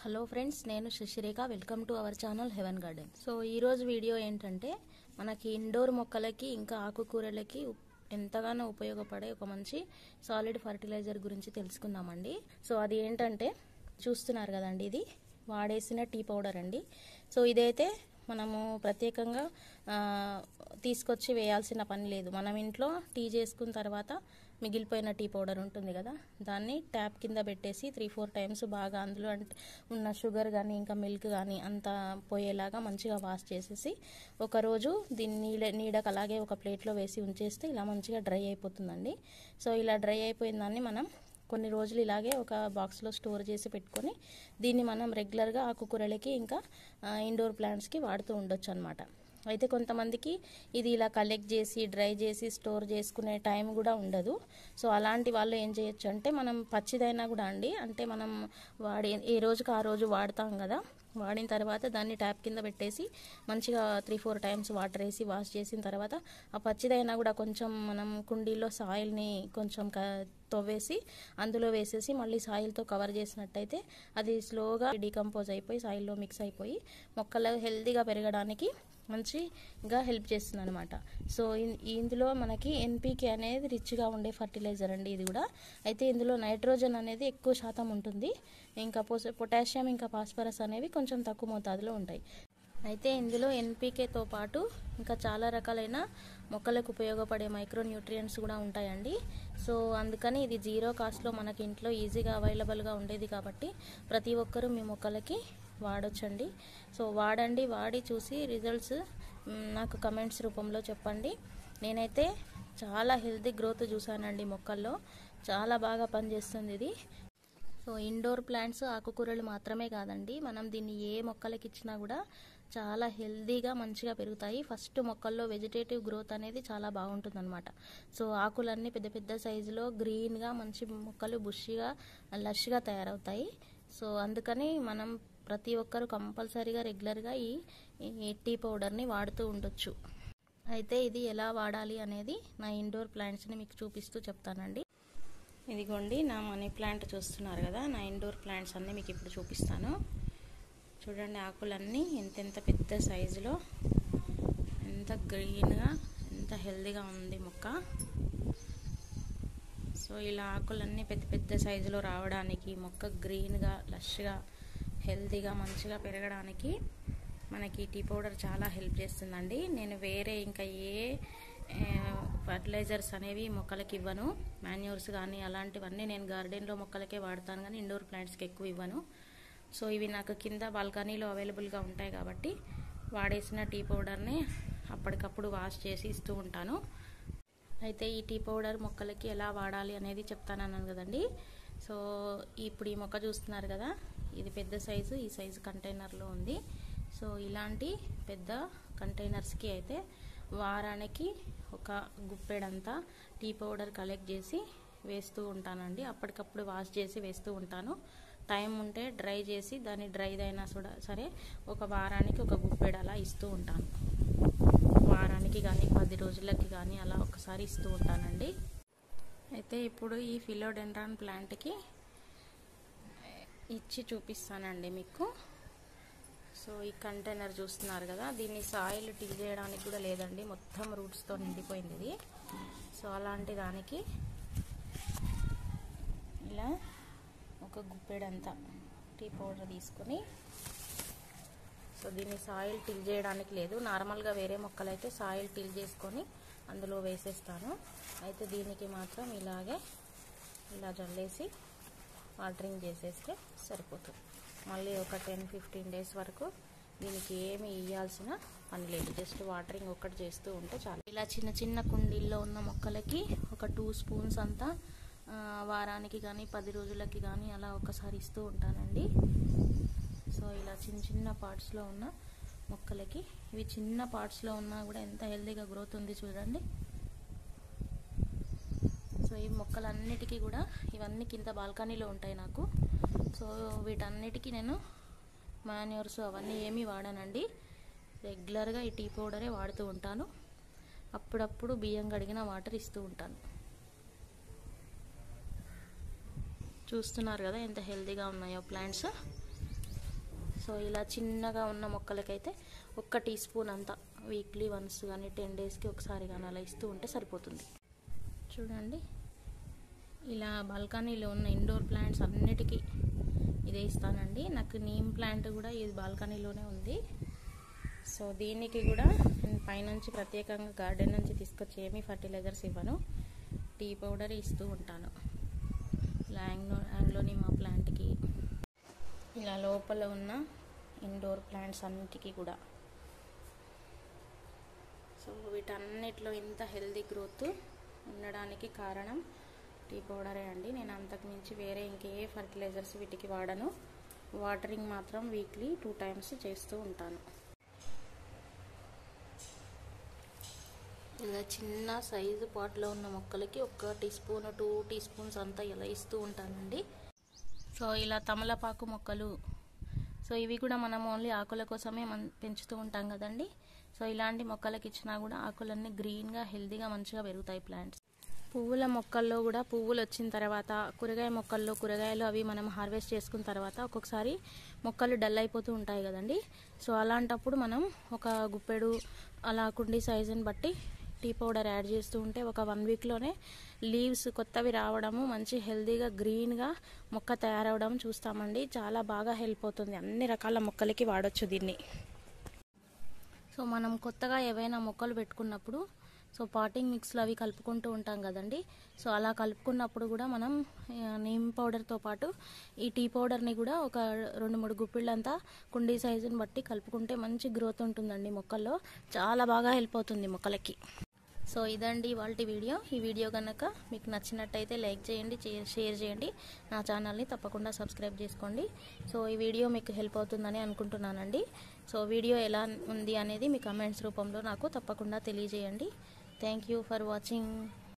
hello friends నేను Sasirekha welcome to our channel heaven garden so ఈరోజు video ఏంటంటే మనకి ఇండోర్ మొక్కలకి ఇంకా ఆకుకూరలకి ఉప్- ఎంతగానో ఉపయోగపడే ఒక మంచి సాలిడ్ ఫర్టిలైజర్ గురించి తెలుసుకుందామండి సో అది ఏంటంటే చూస్తున్నారు కదండి ఇది వాడేసిన టీ పౌడర్ అండి సో ఇదైతే మనము ప్రత్యేకంగా ఆ, తీసుకొచ్చి వేయాల్సిన పని లేదు మనం ఇంట్లో టీ చేసుకున్న తర్వాత మిగిలిపోయిన టీ పౌడర్ ఉంటుంది కదా దాన్ని ట్యాప్ కింద పెట్టేసి త్రీ ఫోర్ టైమ్స్ బాగా అందులో అంటే ఉన్న షుగర్ కానీ ఇంకా మిల్క్ కానీ అంతా పోయేలాగా మంచిగా వాష్ చేసేసి ఒకరోజు దీన్ని నీడ నీడకు అలాగే ఒక ప్లేట్లో వేసి ఉంచేస్తే ఇలా మంచిగా డ్రై అయిపోతుందండి సో ఇలా డ్రై అయిపోయిన దాన్ని మనం కొన్ని రోజులు ఇలాగే ఒక బాక్స్లో స్టోర్ చేసి పెట్టుకొని దీన్ని మనం రెగ్యులర్గా ఆకుకూరలకి ఇంకా ఆ, ఇండోర్ ప్లాంట్స్కి వాడుతూ ఉండొచ్చు అనమాట అయితే కొంతమందికి ఇది ఇలా కలెక్ట్ చేసి డ్రై చేసి స్టోర్ చేసుకునే టైం కూడా ఉండదు సో అలాంటి వాళ్ళు ఏం చేయొచ్చు అంటే మనం పచ్చిదైనా కూడా అండి అంటే మనం వాడి ఏ రోజుకి ఆ రోజు వాడతాం కదా వాడిన తర్వాత దాన్ని ట్యాప్ కింద పెట్టేసి మంచిగా త్రీ ఫోర్ టైమ్స్ వాటర్ వేసి వాష్ చేసిన తర్వాత ఆ పచ్చిదైనా కూడా కొంచెం మనం కుండీలో సాయిల్ని కొంచెం క తవ్వేసి అందులో వేసేసి మళ్ళీ సాయిల్తో కవర్ చేసినట్టయితే అది స్లోగా డీకంపోజ్ అయిపోయి సాయిల్లో మిక్స్ అయిపోయి మొక్కలు హెల్తీగా పెరగడానికి మంచిగా హెల్ప్ చేస్తుంది అనమాట సో ఇన్- ఇందులో మనకి ఎన్పికే అనేది రిచ్గా ఉండే ఫర్టిలైజర్ అండి ఇది కూడా అయితే ఇందులో నైట్రోజన్ అనేది ఎక్కువ శాతం ఉంటుంది ఇంకా పొస- పొటాషియం ఇంకా ఫాస్ఫరస్ అనేవి కొంచెం తక్కువ మోతాదులో ఉంటాయి అయితే ఇందులో ఎన్పికేతో పాటు ఇంకా చాలా రకాలైన మొక్కలకు ఉపయోగపడే మైక్రో న్యూట్రియంట్స్ కూడా ఉంటాయండి సో అందుకని ఇది జీరో కాస్ట్లో మనకి ఇంట్లో ఈజీగా అవైలబుల్గా ఉండేది కాబట్టి ప్రతి ఒక్కరూ మీ మొక్కలకి వాడొచ్చండి సో వాడండి వాడి చూసి రిజల్ట్స్ మ్, నాకు కమెంట్స్ రూపంలో చెప్పండి నేనైతే చాలా హెల్తీ గ్రోత్ చూసానండి మొక్కల్లో చాలా బాగా పనిచేస్తుంది ఇది సో ఇండోర్ ప్లాంట్స్ ఆకుకూరలు మాత్రమే కాదండి మనం దీన్ని ఏ మొక్కలకి ఇచ్చినా కూడా చాలా హెల్దీగా మంచిగా పెరుగుతాయి ఫస్ట్ మొక్కల్లో వెజిటేటివ్ గ్రోత్ అనేది చాలా బాగుంటుందన్నమాట సో ఆకులన్నీ పెద్ద పెద్ద సైజులో గ్రీన్గా మంచి మొక్కలు బుషిగా లష్గా తయారవుతాయి సో అందుకని మనం ప్రతి ఒక్కరు కంపల్సరీగా రెగ్యులర్గా ఈ ఈ టీ పౌడర్ని వాడుతూ ఉండొచ్చు అయితే ఇది ఎలా వాడాలి అనేది నా ఇండోర్ ప్లాంట్స్ని మీకు చూపిస్తూ చెప్తానండి ఇదిగోండి నా మనీ ప్లాంట్ చూస్తున్నారు కదా నా ఇండోర్ ప్లాంట్స్ అన్నీ మీకు ఇప్పుడు చూపిస్తాను చూడండి ఆకులన్నీ ఎంతెంత పెద్ద సైజులో ఎంత గ్రీన్గా ఎంత హెల్దీగా ఉంది మొక్క సో ఇలా ఆకులన్నీ పెద్ద పెద్ద సైజులో రావడానికి మొక్క గ్రీన్గా లష్గా హెల్తీగా మంచిగా పెరగడానికి మనకి టీ పౌడర్ చాలా హెల్ప్ చేస్తుందండి నేను వేరే ఇంకా ఏ ఫర్టిలైజర్స్ అనేవి మొక్కలకి ఇవ్వను మాన్యూర్స్ కానీ అలాంటివన్నీ నేను గార్డెన్లో మొక్కలకే వాడతాను కానీ ఇండోర్ ప్లాంట్స్కి ఎక్కువ ఇవ్వను సో ఇవి నాకు కింద బాల్కనీలో అవైలబుల్గా ఉంటాయి కాబట్టి వాడేసిన టీ పౌడర్ని అప్పటికప్పుడు వాష్ చేసి ఇస్తూ ఉంటాను అయితే ఈ టీ పౌడర్ మొక్కలకి ఎలా వాడాలి అనేది చెప్తానన్నాను కదండి సో ఇప్పుడు ఈ మొక్క చూస్తున్నారు కదా ఇది పెద్ద సైజు ఈ సైజు కంటైనర్లో ఉంది సో ఇలాంటి పెద్ద కంటైనర్స్కి అయితే వారానికి ఒక గుప్పెడంతా టీ పౌడర్ కలెక్ట్ చేసి వేస్తూ ఉంటానండి అప్పటికప్పుడు వాష్ చేసి వేస్తూ ఉంటాను టైం ఉంటే డ్రై చేసి దాన్ని డ్రైదైనా కూడా సరే ఒక వారానికి ఒక గుప్పెడు అలా ఇస్తూ ఉంటాను వారానికి కానీ పది రోజులకి కానీ అలా ఒకసారి ఇస్తూ ఉంటానండి అయితే ఇప్పుడు ఈ ఫిలోడెండ్రాన్ ప్లాంట్కి ఇచ్చి చూపిస్తానండి మీకు సో ఈ కంటైనర్ చూస్తున్నారు కదా దీన్ని సాయిల్ టిల్ చేయడానికి కూడా లేదండి మొత్తం రూట్స్తో నిండిపోయింది ఇది సో అలాంటి దానికి ఇలా ఒక గుప్పెడంతా టీ పౌడర్ తీసుకొని సో దీన్ని సాయిల్ టిల్ చేయడానికి లేదు నార్మల్గా వేరే మొక్కలైతే సాయిల్ టిల్ చేసుకొని అందులో వేసేస్తాను అయితే దీనికి మాత్రం ఇలాగే ఇలా జల్లేసి వాటరింగ్ చేసేస్తే సరిపోతుంది మళ్ళీ ఒక టెన్ ఫిఫ్టీన్ డేస్ వరకు దీనికి ఏమి ఇవ్వాల్సిన పని లేదు జస్ట్ వాటరింగ్ ఒకటి చేస్తూ ఉంటే చాలు ఇలా చిన్న చిన్న కుండీల్లో ఉన్న మొక్కలకి ఒక టూ స్పూన్స్ అంతా ఆ, వారానికి కానీ పది రోజులకి కానీ అలా ఒకసారి ఇస్తూ ఉంటానండి సో ఇలా చిన్న చిన్న పార్ట్స్లో ఉన్న మొక్కలకి ఇవి చిన్న పార్ట్స్లో ఉన్నా కూడా ఎంత హెల్తీగా గ్రోత్ ఉంది చూడండి సో ఈ మొక్కలన్నిటికీ కూడా ఇవన్నీ కింద బాల్కనీలో ఉంటాయి నాకు సో వీటన్నిటికీ నేను మాన్యూర్స్ అవన్నీ ఏమీ వాడానండి రెగ్యులర్గా ఈ టీ పౌడరే వాడుతూ ఉంటాను అప్పుడప్పుడు బియ్యం కడిగిన వాటర్ ఇస్తూ ఉంటాను చూస్తున్నారు కదా ఎంత హెల్తీగా ఉన్నాయో ప్లాంట్స్ సో ఇలా చిన్నగా ఉన్న మొక్కలకైతే ఒక్క టీ స్పూన్ అంతా వీక్లీ వన్స్ కానీ టెన్ డేస్కి ఒకసారి కానీ అలా ఇస్తూ ఉంటే సరిపోతుంది చూడండి ఇలా బాల్కనీలో ఉన్న ఇండోర్ ప్లాంట్స్ అన్నిటికీ ఇదే ఇస్తానండి నాకు నీమ్ ప్లాంట్ కూడా ఇది బాల్కనీలోనే ఉంది సో దీనికి కూడా నేను పైనుంచి ప్రత్యేకంగా గార్డెన్ నుంచి తీసుకొచ్చి ఏమీ ఫర్టిలైజర్స్ ఇవ్వను టీ పౌడర్ ఇస్తూ ఉంటాను ఇలా యాంగ్లో యాంగ్లోనిమా ప్లాంట్కి ఇలా లోపల ఉన్న ఇండోర్ ప్లాంట్స్ అన్నిటికీ కూడా సో వీటన్నిటిలో ఇంత హెల్దీ గ్రోత్ ఉండడానికి కారణం టీ పౌడరే అండి నేను అంతకు మించి వేరే ఇంకే ఫర్టిలైజర్స్ వీటికి వాడను వాటరింగ్ మాత్రం వీక్లీ టూ టైమ్స్ చేస్తూ ఉంటాను ఇలా చిన్న సైజు పాట్లో ఉన్న మొక్కలకి ఒక teaspoon two teaspoons అంతా ఇలా ఇస్తూ ఉంటానండి సో ఇలా తమలపాకు మొక్కలు సో ఇవి కూడా మనం ఓన్లీ ఆకుల కోసమే మనం పెంచుతూ ఉంటాం కదండి సో ఇలాంటి మొక్కలకి ఇచ్చినా కూడా ఆకులన్నీ గ్రీన్గా హెల్తీగా మంచిగా పెరుగుతాయి ప్లాంట్స్ పువ్వుల మొక్కల్లో కూడా పువ్వులు వచ్చిన తర్వాత కూరగాయ మొక్కల్లో కూరగాయలు అవి మనం హార్వెస్ట్ చేసుకున్న తర్వాత ఒక్కొక్కసారి మొక్కలు డల్ అయిపోతూ ఉంటాయి కదండి సో అలాంటప్పుడు మనం ఒక గుప్పెడు అలా కుండీ సైజుని బట్టి టీ పౌడర్ యాడ్ చేస్తూ ఉంటే ఒక వన్ వీక్లోనే లీవ్స్ కొత్తవి రావడము మంచి హెల్తీగా గ్రీన్గా మొక్క తయారవడం చూస్తామండి చాలా బాగా హెల్ప్ అవుతుంది అన్ని రకాల మొక్కలకి వాడచ్చు దీన్ని సో మనం కొత్తగా ఏవైనా మొక్కలు పెట్టుకున్నప్పుడు సో పాటింగ్ మిక్స్లు అవి కలుపుకుంటూ ఉంటాం కదండి సో అలా కలుపుకున్నప్పుడు కూడా మనం నీమ్ పౌడర్తో పాటు ఈ టీ పౌడర్ని కూడా ఒక రెండు మూడు గుప్పిళ్ళంతా కుండీ సైజుని బట్టి కలుపుకుంటే మంచి గ్రోత్ ఉంటుందండి మొక్కల్లో చాలా బాగా హెల్ప్ అవుతుంది మొక్కలకి సో ఇదండి వాళ్ళ వీడియో ఈ వీడియో కనుక మీకు నచ్చినట్టయితే లైక్ చేయండి షేర్ చేయండి నా ఛానల్ని తప్పకుండా సబ్స్క్రైబ్ చేసుకోండి సో ఈ వీడియో మీకు హెల్ప్ అవుతుందని అనుకుంటున్నానండి సో వీడియో ఎలా ఉంది అనేది మీ కమెంట్స్ రూపంలో నాకు తప్పకుండా తెలియజేయండి థ్యాంక్ యూ ఫర్ వాచింగ్